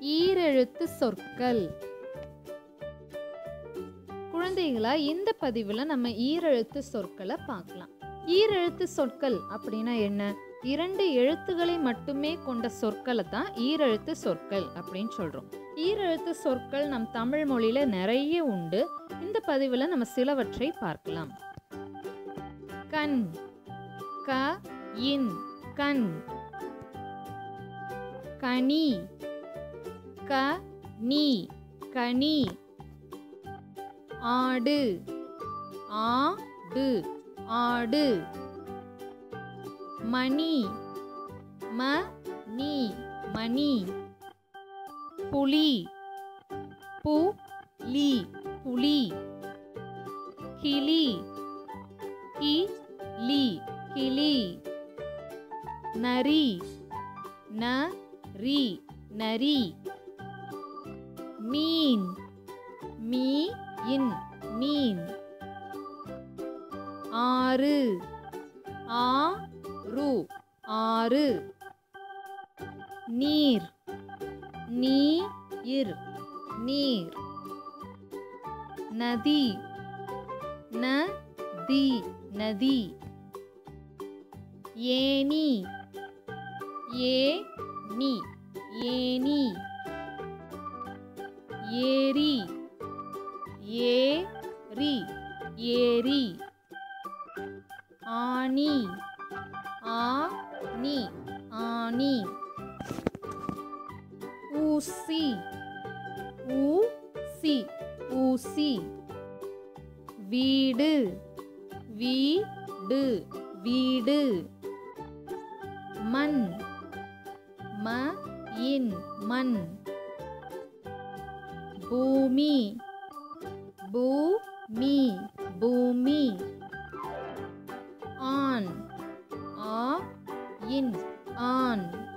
ஈரெழுத்து சொற்கள் குழந்தைகளா இந்த பதிவில் நம்ம ஈரெழுத்து சொற்களை பார்க்கலாம் ஈரெழுத்து சொற்கள் அப்படின்னா என்ன இரண்டு எழுத்துக்களை மட்டுமே கொண்ட சொற்களை தான் ஈரெழுத்து சொற்கள் அப்படின்னு சொல்கிறோம் ஈரெழுத்து சொற்கள் நம் தமிழ் மொழியில் நிறைய உண்டு இந்த பதிவில் நம்ம சிலவற்றை பார்க்கலாம் கண் க இன் கண் கனி க நீ கனி ஆடு ஆடு ஆடு மணி ம நீ மணி புலி பு லி புலி கிளி கி லி கிளி நரி ந ரி நரி மீன் மீ இன் மீன் ஆறு ஆ ரு ஆறு நீர் நீ இர் நீர் நதி ந தி நதி ஏனி ஏ நீ ஏனி ஏரி ஏ ரி ஏரி ஆணி ஆ நீ ஆணி ஊசி ஊசி ஊசி வீடு வீடு வீடு மண் ம இன் மண் பூமி பூமி பூமி ஆண் ஆ இன் ஆண்